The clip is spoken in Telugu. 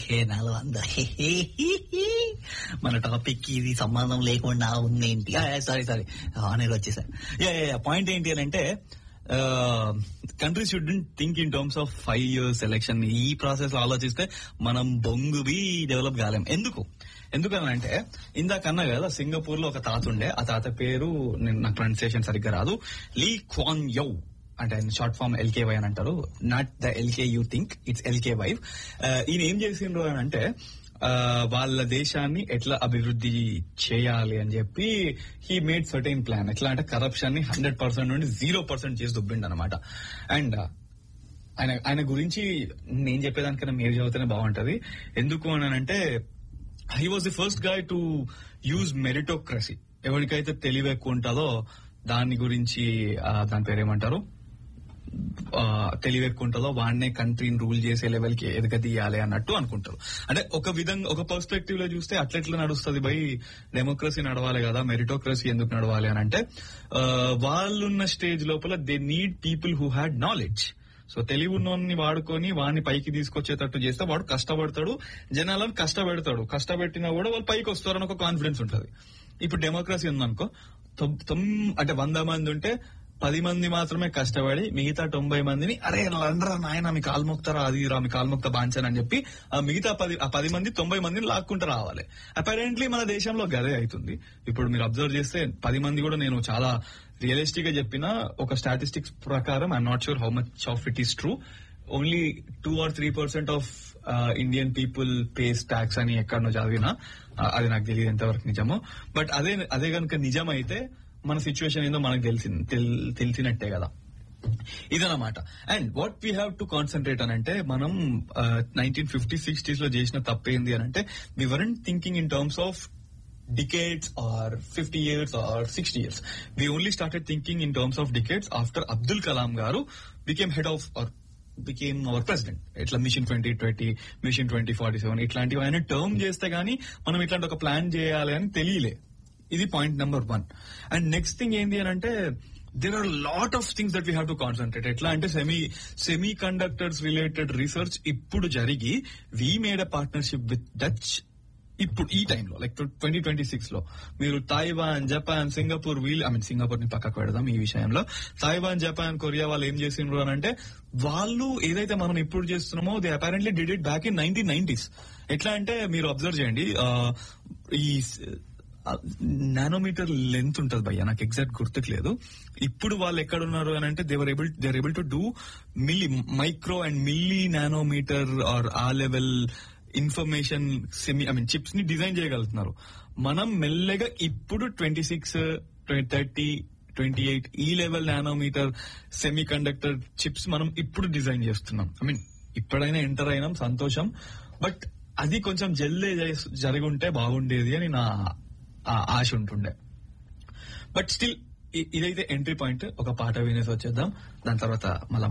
ఓకే నలవంద మన టాపిక్ కి ఇది సంబంధం లేకుండా ఉందేంటి సారీ సారీ అనేది వచ్చేసా పాయింట్ ఏంటి అని అంటే country should think in terms of five years election ఈ ప్రాసెస్ లో ఆలోచిస్తే మనం బొంగువి డెవలప్ కాలేం ఎందుకు ఎందుకనంటే ఇందాకన్నా కదా సింగపూర్ లో ఒక తాత ఉండే ఆ తాత పేరు నేను నాకు ప్రొనౌన్సియేషన్ సరిగ్గా రాదు లీ క్వాన్ యౌ అంటే ఆయన షార్ట్ ఫామ్ ఎల్కే వై అని అంటారు not the L K you think it's L K Y ఈయన ఏం చేసిండ్రు అని అంటే ఆ, వాళ్ళ దేశాన్ని ఎట్లా అభివృద్ధి చేయాలి అని చెప్పి హీ మేడ్ సర్టైన్ ప్లాన్ ఎట్లా అంటే కరప్షన్ ని హండ్రెడ్ పర్సెంట్ నుండి జీరో పర్సెంట్ చేసి దుబ్బిండు అనమాట అండ్ ఆయన ఆయన గురించి నేను చెప్పేదానికన్నా మీరు చదివితేనే బాగుంటది ఎందుకు అని అంటే he was the first guy to use meritocracy ఎవరికైతే తెలివి ఎక్కువ ఉంటుందో దాని గురించి ఆ, దాని పేరు ఏమంటారు ఆ, తెలివి ఎక్కువ ఉంటుందో వాడినే కంట్రీని రూల్ చేసే లెవెల్ కి ఎదగదీయాలి అన్నట్టు అనుకుంటారు అంటే ఒక విధంగా ఒక పర్స్పెక్టివ్ లో చూస్తే అట్లెట్లా నడుస్తుంది బై డెమోక్రసీ నడవాలి కదా మెరిటోక్రసీ ఎందుకు నడవాలి అని అంటే ఆ, వాళ్ళున్న స్టేజ్ లోపల they need people who had knowledge so తెలివి ఉన్నోన్ని వాడుకొని వాడిని పైకి తీసుకొచ్చేటట్టు చేస్తే వాడు కష్టపడతాడు జనాలను కష్టపెడతాడు కష్టపెట్టినా కూడా వాళ్ళు పైకి వస్తారని ఒక కాన్ఫిడెన్స్ ఉంటుంది ఇప్పుడు డెమోక్రసీ ఉందనుకో తొమ్- తొమ్ అంటే వంద మంది ఉంటే పది మంది మాత్రమే కష్టపడి మిగతా తొంభై మందిని అరే లండ్రా నాయన మీ కాల్మొక్తారా అది రా మీ కాల్మొక్త బాంచన్ అని చెప్పి ఆ మిగతా పది ఆ పది మంది తొంభై మందిని లాక్కుంటూ రావాలి అపారెంట్లీ మన దేశంలో గదే అవుతుంది ఇప్పుడు మీరు అబ్జర్వ్ చేస్తే పది మంది కూడా నేను చాలా రియలిస్టిక్ గా చెప్పిన ఒక స్టాటిస్టిక్స్ ప్రకారం I'm not sure how much of it is true only two or three percent of Indian people pays tax అని ఎక్కడనో చదివినా ఆ, అది నాకు తెలియదు ఎంతవరకు నిజమో బట్ అదే అదే కనుక నిజం అయితే మన సిచ్యువేషన్ ఏందో మనకు తెలిసి తెల్- తెలిసినట్టే కదా ఇదన్నమాట and what we have to concentrate అని అంటే మనం నైన్టీన్ ఫిఫ్టీ సిక్స్టీస్ లో చేసిన తప్పేంది అని అంటే we weren't thinking in terms of decades or 50 years or 60 years. We only started thinking in terms of decades after Abdul Kalam Garu became head of or became our president. ఇట్లా mission twenty twenty mission twenty forty seven ఇట్లాంటివి ఆయన టర్మ్ చేస్తే గానీ మనం ఇట్లాంటి ఒక ప్లాన్ చేయాలి అని తెలియలే ఇది point number one and next thing ఏంటి అని అంటే there are lot of things that we have to concentrate ఎట్లా అంటే semi semiconductors related research ఇప్పుడు జరిగి we made a partnership with Dutch ఇప్పుడు ఈ టైంలో లైక్ ట్వంటీ ట్వంటీ సిక్స్ లో మీరు Taiwan Japan Singapore we'll I mean Singapore ని పక్కకు పెడదాం ఈ విషయంలో తైవాన్ జపాన్ కొరియా వాళ్ళు ఏం చేసిండ్రు అని అంటే వాళ్ళు ఏదైతే మనం ఇప్పుడు చేస్తున్నామో they apparently did it back in nineteen nineties ఎట్లా అంటే మీరు అబ్జర్వ్ చేయండి ఆ, ఈ నానోమీటర్ లెంత్ ఉంటది భయ్య నాకు ఎగ్జాక్ట్ గుర్తుకు లేదు ఇప్పుడు వాళ్ళు ఎక్కడ ఉన్నారు అని అంటే they were able they're able to do milli micro and milli nanometer or a level information semi I mean chips ని డిజైన్ చేయగలుగుతున్నారు మనం మెల్లగా ఇప్పుడు twenty six thirty twenty eight ఈ level nanometer semiconductor chips మనం ఇప్పుడు డిజైన్ చేస్తున్నాం ఐ మీన్ ఇప్పుడైనా ఎంటర్ అయినాం సంతోషం బట్ అది కొంచెం జల్దీ జరిగి ఉంటే బాగుండేది అని నా ఆ ఆశ ఉంటుండే బట్ స్టిల్ ఇదైతే ఎంట్రీ పాయింట్ ఒక పాట వినేసి వచ్చేద్దాం దాని తర్వాత మళ్ళీ